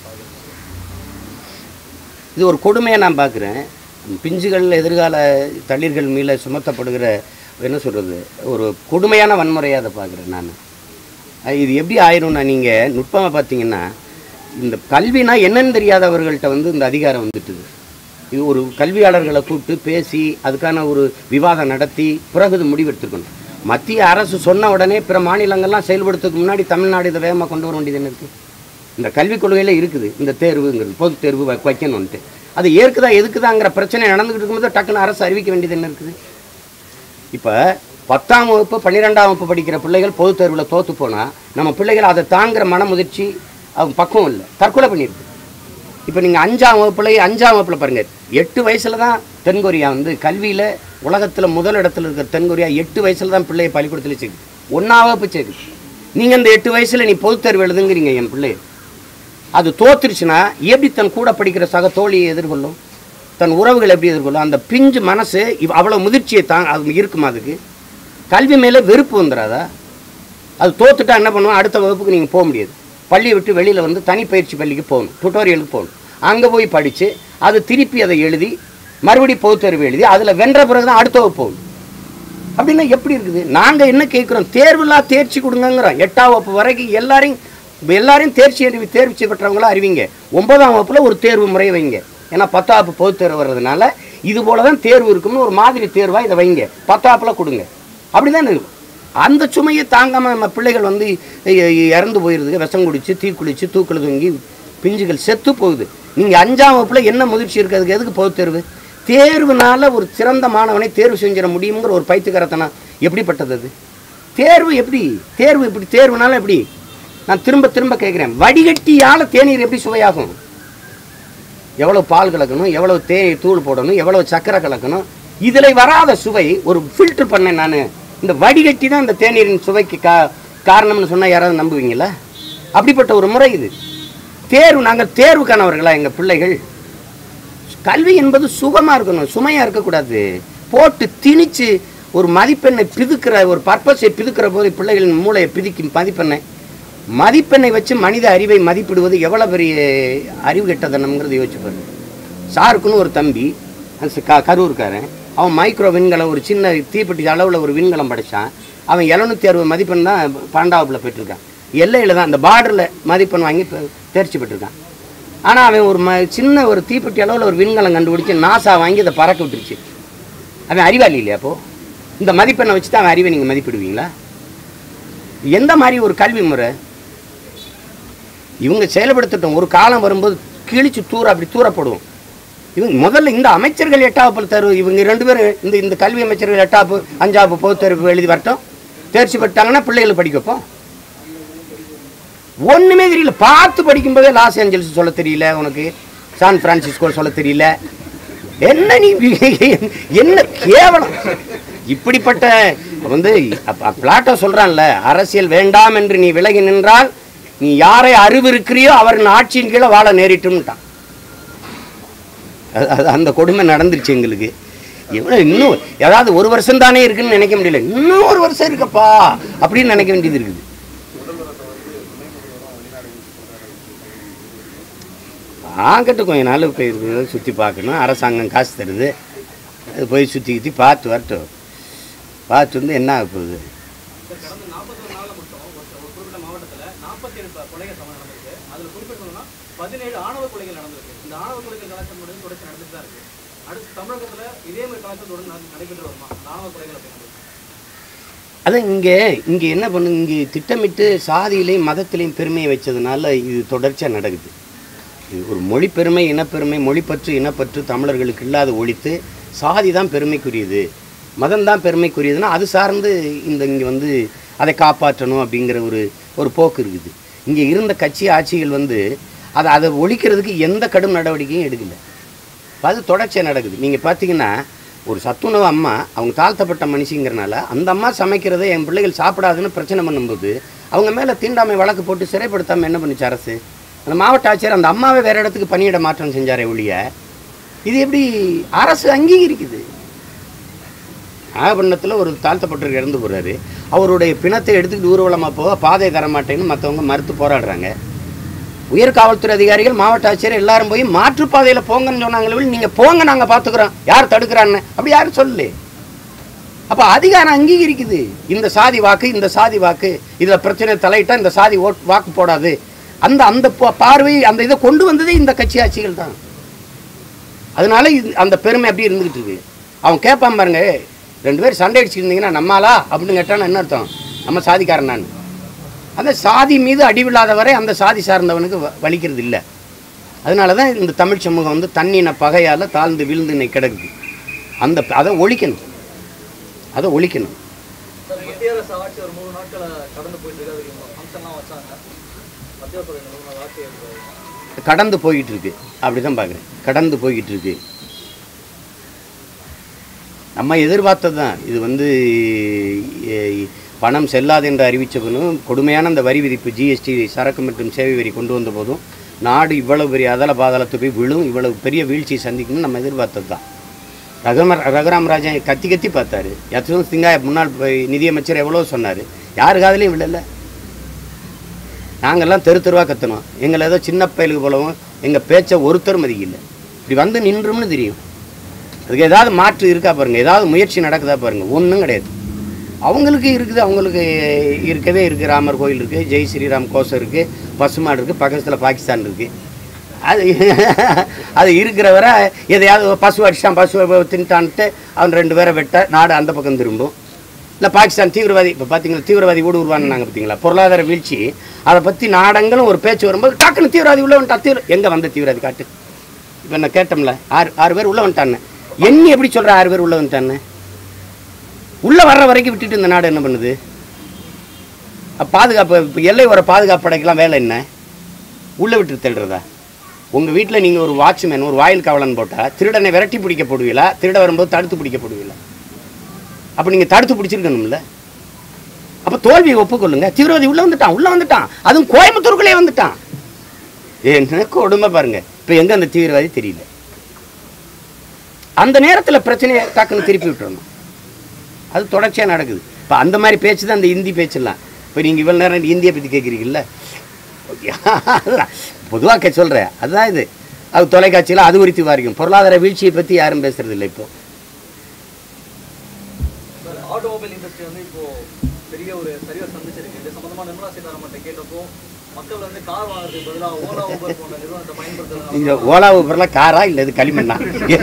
இது ஒரு கொடுமையை நான் பார்க்குறேன் பிஞ்சுகள் எதிர்கால தளிர்கள் மீள சுமத்தப்படுகிற என்ன சொல்கிறது ஒரு கொடுமையான வன்முறையை அதை பார்க்குறேன் நான் இது எப்படி ஆயிரும்னா நீங்கள் நுட்பமாக பார்த்தீங்கன்னா இந்த கல்வினா என்னன்னு தெரியாதவர்கள்ட்ட வந்து இந்த அதிகாரம் வந்துட்டுது இது ஒரு கல்வியாளர்களை கூப்பிட்டு பேசி அதுக்கான ஒரு விவாதம் நடத்தி பிறகு இது முடிவெடுத்துக்கணும் மத்திய அரசு சொன்ன உடனே பிற மாநிலங்கள்லாம் செயல்படுத்துறதுக்கு முன்னாடி தமிழ்நாடு இதை வேகமாக கொண்டு வர வேண்டியது என்ன இருக்குது இந்த கல்விக் கொள்கையில் இருக்குது இந்த தேர்வுங்கிறது பொதுத் தேர்வு வை- வைக்கணும்ன்ட்டு அது ஏற்குதா எதுக்குதாங்கிற பிரச்சனை நடந்துக்கிட்டு இருக்கும்போது டக்குன்னு அரசு அறிவிக்க வேண்டியது என்ன இருக்குது இப்போ பத்தாம் வகுப்பு பன்னிரெண்டாம் வகுப்பு படிக்கிற பிள்ளைகள் பொதுத் தேர்வில் தோற்று போனால் நம்ம பிள்ளைகள் அதை தாங்குற மனமுதிர்ச்சி அவங்க பக்குவம் இல்லை தற்கொலை பண்ணியிருக்கு இப்போ நீங்கள் அஞ்சாம் வகுப்புல அஞ்சாம் வகுப்பில் பாருங்கள் எட்டு வயசில் தான் தென்கொரியா வந்து கல்வியில் உலகத்தில் முதல் இடத்துல இருக்கிற தென்கொரியா எட்டு வயசில் தான் பிள்ளையை பள்ளிக்கூடத்தில் சேர்க்குது ஒன்றாம் வகுப்பு சேர்க்குது நீங்கள் இந்த எட்டு வயசில் நீ பொதுத் தேர்வு எழுதுங்கிறீங்க என் பிள்ளைய அது தோத்துருச்சுன்னா எப்படி தன் கூட படிக்கிற சக தோழியை எதிர்கொள்ளும் தன் உறவுகளை எப்படி எதிர்கொள்ளும் அந்த பிஞ்சு மனசு இவ் அவ்வளோ முதிர்ச்சியை தான் அது இருக்குமா அதுக்கு கல்வி மேலே வெறுப்பு வந்துடாதா அது தோத்துட்டா என்ன பண்ணுவோம் அடுத்த வகுப்புக்கு நீங்கள் போக முடியாது பள்ளியை விட்டு வெளியில் வந்து தனிப்பயிற்சி பள்ளிக்கு போகணும் டுட்டோரியலுக்கு போகணும் அங்கே போய் படித்து அது திருப்பி அதை எழுதி மறுபடி பொதுத் தேர்வு எழுதி அதில் வென்ற பிறகு தான் அடுத்த வகுப்பு போகணும் அப்படின்னா எப்படி இருக்குது நாங்கள் என்ன கேட்குறோம் தேர்வுலா தேர்ச்சி கொடுங்கங்கிறோம் எட்டாம் வகுப்பு வரைக்கும் எல்லாரையும் எல்லாரையும் தேர்ச்சி அறிவி தேர்ச்சி பெற்றவங்களா அறிவிங்க ஒன்பதாம் வகுப்பில் ஒரு தேர்வு முறை வைங்க ஏன்னா பத்தாம் வகுப்பு பொதுத் தேர்வு வர்றதுனால இது போல தான் தேர்வு இருக்கும்னு ஒரு மாதிரி தேர்வாக இதை வைங்க பத்தாப்பில் கொடுங்க அப்படி தான் இருக்கும் அந்த சுமையை தாங்காமல் நம்ம பிள்ளைகள் வந்து இ- இ- இறந்து போயிருதுங்க விஷம் குடிச்சு தீ குளிச்சு தூக்கில் தொங்கி பிஞ்சுகள் செத்து போகுது நீங்கள் அஞ்சாம் வகுப்புல என்ன முதிர்ச்சி இருக்கிறதுக்கு எதுக்கு பொது தேர்வு தேர்வுனால ஒரு சிறந்த மாணவனை தேர்வு செஞ்சிட முடியுங்கிற ஒரு பைத்தியக்காரத்தனம் எப்படிப்பட்டது அது தேர்வு எப்படி தேர்வு எப்படி தேர்வுனால எப்படி நான் திரும்ப திரும்ப கேட்குறேன் வடிகட்டியால் தேநீர் எப்படி சுவையாகும் எவ்வளோ பால் கலக்கணும் எவ்வளோ தேநீர் தூள் போடணும் எவ்வளோ சர்க்கரை கலக்கணும் இதில் வராத சுவை ஒரு ஃபில்டர் பண்ணேன் நான் இந்த வடிகட்டி தான் இந்த தேநீரின் சுவைக்கு கா காரணம்னு சொன்னால் யாராவது நம்புவீங்களா அப்படிப்பட்ட ஒரு முறை இது தேர்வு நாங்கள் தேர்வுக்கானவர்களா எங்கள் பிள்ளைகள் கல்வி என்பது சுகமாக இருக்கணும் சுமையாக இருக்கக்கூடாது போட்டு திணிச்சு ஒரு மதிப்பெண்ணை பிதுக்கிற ஒரு பர்பஸை பிதுக்கிற போது பிள்ளைகளின் மூளையை பிதிக்கும் மதிப்பெண்ணை மதிப்பெண்ணை வச்சு மனித அறிவை மதிப்பிடுவது எவ்வளோ பெரிய அறிவு கெட்டதனம்ங்கிறது யோசிச்சு பாருங்க சாருக்குன்னு ஒரு தம்பி அந்த க கரூர்காரன் அவன் மைக்ரோ விண்கலம் ஒரு சின்ன தீப்பெட்டி அளவில் ஒரு விண்கலம் படைச்சான் அவன் எழுநூத்தி அறுபது மதிப்பெண் தான் பன்னெண்டாவதுல பெற்றிருக்கான் எல்லையில் தான் அந்த பார்டரில் மதிப்பெண் வாங்கி பெ- தேர்ச்சி பெற்றிருக்கான் ஆனால் அவன் ஒரு ம சின்ன ஒரு தீப்பெட்டி அளவில் ஒரு விண்கலம் கண்டுபிடிச்சு நாசா வாங்கி அதை பறக்க விட்டுருச்சு அவன் அறிவாளி இல்லையா அப்போ இந்த மதிப்பெண்ணை வச்சு தான் அவன் அறிவை நீங்கள் மதிப்பிடுவீங்களா எந்த மாதிரி ஒரு கல்வி முறை இவங்க செயல்படுத்தட்டும் ஒரு காலம் வரும்போது கிழிச்சு தூர அப்படி தூரப்படுவோம் இவங்க முதல்ல இந்த அமைச்சர்கள் எட்டாவது தேர்வு இவங்க ரெண்டு பேரும் இந்த இந்த கல்வி அமைச்சர்கள் எட்டாப்பு அஞ்சாப்பு பொது தேர்வு எழுதி வரட்டும் தேர்ச்சி பெற்றாங்கன்னா பிள்ளைகளை படிக்க வைப்போம் ஒண்ணுமே தெரியல பார்த்து படிக்கும்போதே லாஸ் ஏஞ்சல்ஸ் சொல்ல தெரியல உனக்கு சான் பிரான்சிஸ்கோ சொல்ல தெரியல என்ன நீ என்ன கேவலம் இப்படிப்பட்ட வந்து அப்ப- பிளாட்டோ சொல்றான்ல அரசியல் வேண்டாம் என்று நீ விலகி நின்றால் நீ யாரை அறிவிருக்கிறியோ அவரின் ஆட்சியின் கீழே வாழ நேரிட்டும்ட்டான் அது- அது அந்த கொடுமை நடந்துருச்சு எங்களுக்கு எவ்வளோ இன்னும் ஏதாவது ஒரு வருஷம் தானே இருக்குன்னு நினைக்க முடியல இன்னும் ஒரு வருஷம் இருக்கப்பா அப்படின்னு நினைக்க வேண்டியது இருக்குது ஆகட்டும் கொஞ்ச நாள் போய் சுற்றி பார்க்கணும் அரசாங்கம் காசு தருது அது போய் சுற்றி சுற்றி பார்த்து வரட்டும் பார்த்து வந்து என்ன ஆக போகுது சார் கடந்த நாற்பத்தொரு நாள்ல மட்டும் ஒரு ஒரு குறிப்பிட்ட மாவட்டத்துல நாற்பத்தி ஏழு கொலைகள் சமம் நடந்திருக்கு அதுல குறிப்பிட்டு சொல்லணும்னா பதினேழு ஆணவ கொலைகள் நடந்திருக்கு இந்த ஆணவ கொலைகள் கலாச்சாரம் வந்து தொடர்ச்சி நடந்துட்டு தான் இருக்கு அடுத்து தமிழகத்துல இதே மாதிரி கலாச்சாரம் தொடர்ந்து நட- நடைபெற்று வருமா அந்த ஆணவ கொலைகள் அப்படிங்கிறது அது இங்கே இங்கே என்ன பண்ணு இங்கே திட்டமிட்டு சாதியிலையும் மதத்திலையும் பெருமையை வச்சதுனால இது தொடர்ச்சியாக நடக்குது இது ஒரு மொழி பெருமை இனப்பெருமை மொழிப்பற்று இனப்பற்று தமிழர்களுக்கு இல்லாத ஒழித்து சாதி தான் பெருமைக்குரியது மதம் தான் பெருமைக்குரியதுன்னா அது சார்ந்து இந்த இங்கே வந்து அதை காப்பாற்றணும் அப்படிங்கிற ஒரு ஒரு போக்கு இருக்குது இங்கே இருந்த கட்சி ஆட்சிகள் வந்து அதை அதை ஒழிக்கிறதுக்கு எந்த கடும் நடவடிக்கையும் எடுக்கல அது தொடர்ச்சியாக நடக்குது நீங்கள் பார்த்தீங்கன்னா ஒரு சத்துணவு அம்மா அவங்க தாழ்த்தப்பட்ட மனுஷங்கிறனால அந்த அம்மா சமைக்கிறதை என் பிள்ளைகள் சாப்பிடாதுன்னு பிரச்சனை பண்ணும்போது அவங்க மேலே தீண்டாமை வழக்கு போட்டு சிறைப்படுத்தாமல் என்ன பண்ணுச்சு அரசு அந்த மாவட்ட ஆட்சியர் அந்த அம்மாவை வேறு இடத்துக்கு பணியிட மாற்றம் செஞ்சாரே ஒழிய இது எப்படி அரசு அங்கீகரிக்குது நாகப்பட்டினத்தில் ஒரு தாழ்த்தப்பட்டவர் இறந்து போகிறாரு அவருடைய பிணத்தை எடுத்துக்கிட்டு ஊர்வலமாக போக பாதை தர மாட்டேன்னு மற்றவங்க மறுத்து போராடுறாங்க உயர் காவல்துறை அதிகாரிகள் மாவட்ட ஆட்சியர் எல்லாரும் போய் மாற்றுப்பாதையில் போங்கன்னு சொன்னாங்களே நீங்கள் போங்க நாங்கள் பார்த்துக்குறோம் யார் தடுக்கிறான்னு அப்படி யாரும் சொல்லு அப்போ அதிகாரம் அங்கீகரிக்குது இந்த சாதி வாக்கு இந்த சாதி வாக்கு இதில் பிரச்சனை தலையிட்டா இந்த சாதி ஓட் வாக்கு போடாது அந்த அந்த பா- பார்வை அந்த இதை கொண்டு வந்ததே இந்த கட்சி ஆட்சிகள் தான் அதனால இது அந்த பெருமை அப்படி இருந்துகிட்டு இருக்கு அவன் கேட்பான் பாருங்க ரெண்டு பேர் சண்டை அடிச்சுருந்தீங்கன்னா நம்மாலா அப்படின்னு கேட்டானா என்ன அர்த்தம் நம்ம சாதிக்காரன் நான் அந்த சாதி மீது அடிவில்லாத வரை அந்த சாதி சார்ந்தவனுக்கு வ- வலிக்கிறது இல்லை அதனால தான் இந்த தமிழ் சமூகம் வந்து தண்ணின பகையால் தாழ்ந்து விழுந்து இன்னைக்கு கிடக்குது அந்த அதை ஒழிக்கணும் அதை ஒழிக்கணும் சார் மத்திய அரசு ஆட்சி ஒரு மூணு நாட்கள் கடந்து போயிட்டு இருக்கு அதுக்கு ஃபங்க்ஷன்லாம் வச்சாங்க மத்திய அரசு இந்த மூணு நாள் ஆட்சி இருக்கு கடந்து போய்கிட்டு இருக்கு அப்படி தான் பார்க்குறேன் கடந்து போய்கிட்டு இருக்கு நம்ம எதிர்பார்த்தது தான் இது வந்து எ- பணம் செல்லாது என்று அறிவித்தவனும் கொடுமையான அந்த வரி விதிப்பு ஜிஎஸ்டி சரக்கு மற்றும் சேவை வரி கொண்டு வந்த போதும் நாடு இவ்வளவு பெரிய அதல பாதாளத்து போய் விழும் இவ்வளவு பெரிய வீழ்ச்சியை சந்திக்கணும்னு நம்ம எதிர்பார்த்தது தான் ரகும ரகுராம் ராஜன் கத்தி கத்தி பார்த்தாரு யத்வந்த் சிங்கா முன்னாள் ப- நிதியமைச்சர் எவ்வளோ சொன்னார் யாரு காதுலையும் விழல நாங்கெல்லாம் தெரு தெருவாக கத்தணும் எங்களை ஏதோ சின்ன பயலுக்கு போலவும் எங்கள் பேச்சை ஒருத்தர் மதிக்கல இப்படி வந்து நின்றும்னு தெரியும் அதுக்கு ஏதாவது மாற்று இருக்கா பாருங்க ஏதாவது முயற்சி நடக்குதா பாருங்க ஒன்றும் கிடையாது அவங்களுக்கு இருக்குது அவங்களுக்கு இருக்கவே இருக்குது ராமர் கோயில் இருக்குது ஜெய் ஸ்ரீராம் கோஷம் இருக்குது பசுமாடு இருக்குது பக்கத்தில் பாகிஸ்தான் இருக்குது அது அது இருக்கிற வரை எதையாவது பசு அடிச்சான் பசு தின்ட்டான்ட்டு அவன் ரெண்டு பேரை வெட்ட நாடு அந்த பக்கம் திரும்பும் இல்லை பாகிஸ்தான் தீவிரவாதி இப்போ பார்த்தீங்களா தீவிரவாதி ஊடு உருவானாங்க பார்த்தீங்களா பொருளாதார வீழ்ச்சி அதை பற்றி நாடங்களும் ஒரு பேச்சு வரும்போது டக்குன்னு தீவிரவாதி உள்ள வந்துட்டா தீவிர எங்கே வந்த தீவிரவாதி காட்டு இப்போ நான் கேட்டோம்ல ஆறு ஆறு பேர் உள்ள வந்துட்டான்னு எண்ணி எப்படி சொல்கிற ஆறு பேர் உள்ள வந்துட்டான்னு உள்ளே வர்ற வரைக்கும் விட்டுட்டு இந்த நாடு என்ன பண்ணுது அப்ப பாதுகாப்பு இப்போ எல்லை வர பாதுகாப்பு படைக்கெல்லாம் வேலை என்ன உள்ளே விட்டு தள்ளுறதா உங்கள் வீட்டில் நீங்கள் ஒரு வாட்ச்மேன் ஒரு வாயில் காவலன் போட்டால் திருடனை விரட்டி பிடிக்க போடுவீங்களா திருட வரும்போது தடுத்து பிடிக்க போடுவீங்களா அப்போ நீங்கள் தடுத்து பிடிச்சிருக்கணும்ல அப்போ தோல்வியை ஒப்புக்கொள்ளுங்க தீவிரவாதி உள்ளே வந்துட்டான் உள்ளே வந்துட்டான் அதுவும் கோயம்புத்தூருக்குள்ளே வந்துட்டான் என்ன கொடுமை பாருங்க இப்போ எங்கே அந்த தீவிரவாதி தெரியல அந்த நேரத்தில் பிரச்சனையை டக்குன்னு திருப்பி விட்டுறணும் அது தொடர்ச்சியாக நடக்குது இப்போ அந்த மாதிரி பேச்சு தான் அந்த ஹிந்தி பேச்செல்லாம் இப்போ நீங்கள் இவ்வளோ நேரம் இந்தியை பற்றி கேட்குறீங்கல்ல பொதுவாக சொல்கிறேன் அதுதான் இது அது தொலைக்காட்சியில் அது குறித்து வாரிக்கும் பொருளாதார வீழ்ச்சியை பற்றி யாரும் பேசுறது இல்லை இப்போ சார் ஆட்டோமொபைல் இண்டஸ்ட்ரி வந்து இப்போ பெரிய ஒரு சரிவை சந்திச்சிருக்கு இது சம்பந்தமா நிர்மலா சீதாராமன் கேட்டப்போ மக்கள் வந்து கார் வாங்குறதுக்கு பதிலாக ஓலா ஊபர் போன்ற நிறுவனத்தை பயன்படுத்துறது இந்த ஓலா ஊபர்லாம் காரா இல்லை இது களிமண்ணா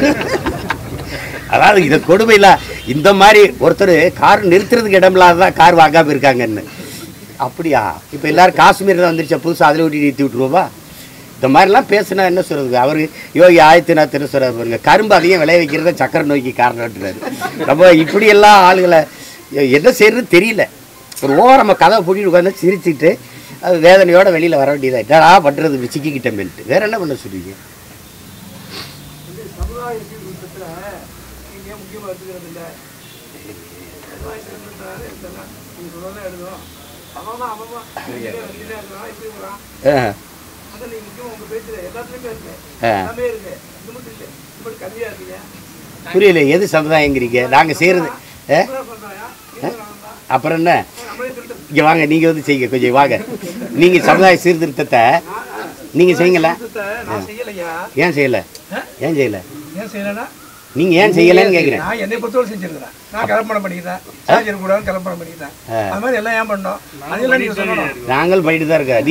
அதாவது இதை கொடுமை இல்லை இந்த மாதிரி ஒருத்தர் கார் நிறுத்துறதுக்கு இடம் இல்லாததான் கார் வாங்காமல் இருக்காங்கன்னு அப்படியா இப்போ எல்லாரும் காஷ்மீரில் வந்துருச்சா புதுசாக அதில் ஓட்டி நிறுத்தி விட்ருவோமா இந்த மாதிரிலாம் பேசுனா என்ன சொல்கிறது அவர் யோகி ஆதித்யநாத் சொல்கிறார் பாருங்க கரும்பு அதிகம் விளைய வைக்கிறத சக்கரை நோய்க்கு காரணம்ன்றாரு நம்ம இப்படியெல்லாம் ஆளுகளை என்ன செய்யறது தெரியல ஒரு ஓரமாக கதவை பூட்டிட்டு உட்காந்து சிரிச்சுட்டு அது வேதனையோட வெளியில் வர வேண்டியதா என்னடா பண்ணுறது இப்படி சிக்கிக்கிட்டேன்ட்டு வேற என்ன பண்ண சொல்றீங்க வந்து சமுதாய சீர்திருத்தத்தில் நீங்கள் ஏன் முக்கியமாக எடுத்துக்கிறது இல்லை சமுதாய சீர்திருத்தம் எடுத்தலாம் நீங்கள் சொல்லலாம் எழுதும் அவன் தான் அவன் தான் வெளியில இருக்கிறான் இப்படி இருக்கிறான் ஆ, அதை நீங்கள் முக்கியமாக உங்கள் பேச்சில் எல்லாத்துலேயுமே இருக்கு ஆ. எல்லாமே இருக்கு இது மட்டும் இல்லை இது மட்டும் கம்மியாக இருக்கீங்க புரியல எது சமுதாயங்கிறீங்க நாங்கள் செய்கிறது என்ன பண்ணுறாயா அப்புறம் என்ன நம்மளே திருத்தம் இங்கே வாங்க நீங்கள் வந்து செய்யுங்க கொஞ்சம் வாங்க நீங்கள் சமுதாய சீர்திருத்தத்தை நீங்கள் செய்யுங்களா நான் செய்யலையா ஏன் செய்யலை ஏன் செய்யலை ஏன் செய்யலைன்னா நீங்கள் ஏன் செய்யலைன்னு கேட்குறேன் நான் என்னை பொறுத்தவரை செஞ்சிருக்கிறேன் நான் கலப்படம் பண்ணிக்கிறேன் சார்ஜர் கூட கலப்படம் பண்ணிக்கிறேன் அது மாதிரி எல்லாம் ஏன் பண்ணோம் அதெல்லாம் நீங்கள் சொல்லணும் நாங்கள் பண்ணிட்டு தான் இருக்கோம்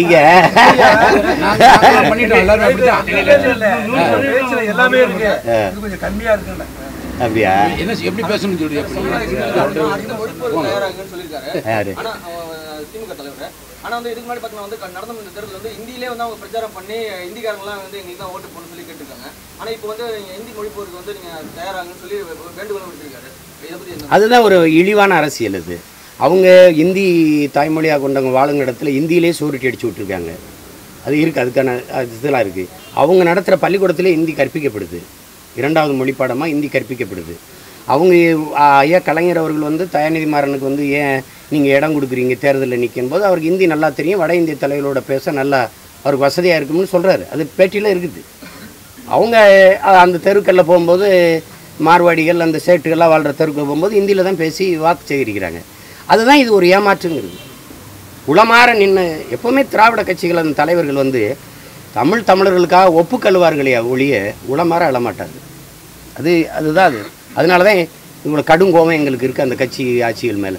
நீங்கள் பேச்சுல எல்லாமே இருக்கு இது கொஞ்சம் கம்மியா இருக்குல்ல அப்படியா என்ன எப்படி பேசணும்னு சொல்லி அதிக ஒழிப்பு தயாராகுன்னு சொல்லியிருக்காரு யாரு ஆனா அவன் திமுக தலைவர் ஆனா வந்து இதுக்கு முன்னாடி பார்த்தீங்கன்னா வந்து க- நடந்த இந்த தேர்தல் வந்து இந்தியிலே வந்து அவங்க பிரச்சாரம் பண்ணி இந்திக்காரங்களாம் வந்து எங்களுக்கு தான் ஓட்டு போடணும்னு சொல்லி கேட்டிருக்காங்க ஆனா இப்போ வந்து நீங்க இந்தி மொழி போருக்கு வந்து நீங்க தயாராகுன்னு சொல்லி வேண்டுகோள் விடுத்திருக்காரு இதை பத்தி என்ன அதுதான் ஒரு இழிவான அரசியல் அது அவங்க இந்தி தாய்மொழியாக கொண்டவங்க வாழுங்க இடத்துல இந்தியிலே சோறுட்டி அடிச்சு விட்ருக்காங்க அது இருக்குது அதுக்கான அது இதெல்லாம் இருக்குது அவங்க நடத்துகிற பள்ளிக்கூடத்திலே இந்தி கற்பிக்கப்படுது இரண்டாவது மொழிப்பாடமாக இந்தி கற்பிக்கப்படுது அவங்க ஆ, ஐயா கலைஞர் அவர்கள் வந்து தயாநிதி மாறனுக்கு வந்து ஏன் நீங்கள் இடம் கொடுக்குறீங்க தேர்தலில் நிற்கும் போது அவருக்கு இந்தி நல்லா தெரியும் வட இந்திய தலைவர்களோட பேச நல்லா அவருக்கு வசதியாக இருக்கும்னு சொல்கிறாரு அது பேட்டியில் இருக்குது அவங்க அஹ், அந்த தெருக்களில் போகும்போது மார்வாடிகள் அந்த சேட்டுகள்லாம் வாழ்கிற தெருக்கு போகும்போது ஹிந்தியில் தான் பேசி வாக்கு சேகரிக்கிறாங்க அதுதான் இது ஒரு ஏமாற்றுங்கிறது உளமாற நின்று எப்போவுமே திராவிட கட்சிகள் அந்த தலைவர்கள் வந்து தமிழ் தமிழர்களுக்காக ஒப்புக்கல்வார்களே ஒழிய உளமாற அழமாட்டாங்க அது அதுதான் அது அதனால தான் இவ்வளோ கடும் கோபம் எங்களுக்கு இருக்குது அந்த கட்சி ஆட்சிகள் மேலே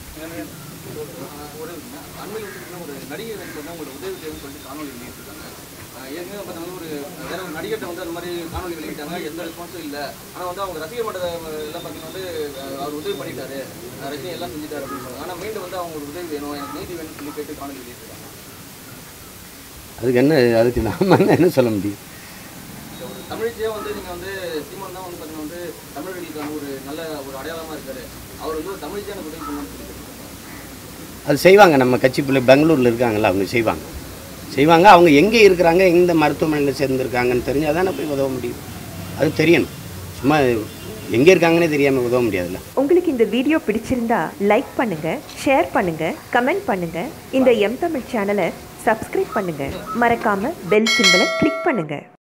ஒரு அண்மையில் வந்து ஒரு நடிகை வந்து உங்களோட உதவி தேவைன்னு சொல்லிட்டு காணொலி வெளியிட்டிருக்காங்க ஆஹ் ஏற்கனவே பார்த்தீங்கன்னா ஒரு வேற ஒரு நடிகர்கிட்ட வந்து அந்த மாதிரி காணொலி வெளியிட்டாங்க எந்த ரெஸ்பான்ஸும் இல்லை ஆனால் வந்து அவங்க ரசிகர் மன்ற எல்லாம் பார்த்தீங்கன்னா வந்து ஆஹ் அவர் உதவி பண்ணிட்டாரு ஆஹ் ரஜினி எல்லாம் செஞ்சுட்டாரு அப்படின்னு சொல்லுவாங்க ஆனால் மீண்டும் வந்து அவங்க ஒரு உதவி வேணும் எனக்கு நீதி வேணும்னு சொல்லி கேட்டு காணொலி வெளியிட்டிருக்காங்க அதுக்கு என்ன அதுக்கு நாம என்ன சொல்ல முடியும் இந்த ஒரு தமிழ்ச்சியே வந்து நீங்கள் வந்து சீமான் தான் வந்து பார்த்தீங்கன்னா வந்து தமிழர்களுக்கான ஒரு நல்ல ஒரு அடையாளமாக இருக்காரு அவர் வந்து ஒரு தமிழ்ச்சியான உதவி பண்ணணும்னு சொல்லி கேட்டிருக்காங்க. அது செய்வாங்க நம்ம கட்சி பிள்ளை பெங்களூரில் இருக்காங்கல்ல அவங்க செய்வாங்க செய்வாங்க அவங்க எங்கே இருக்கிறாங்க எந்த மருத்துவமனையில் சேர்ந்துருக்காங்கன்னு தெரிஞ்சால் தானே போய் உதவ முடியும் அது தெரியணும் சும்மா எங்கே இருக்காங்கன்னே தெரியாமல் உதவ முடியாதுல்ல உங்களுக்கு இந்த வீடியோ பிடிச்சிருந்தா லைக் பண்ணுங்க ஷேர் பண்ணுங்க கமெண்ட் பண்ணுங்க இந்த எம் தமிழ் சேனலை சப்ஸ்கிரைப் பண்ணுங்க மறக்காம பெல் சிம்பலை கிளிக் பண்ணுங்க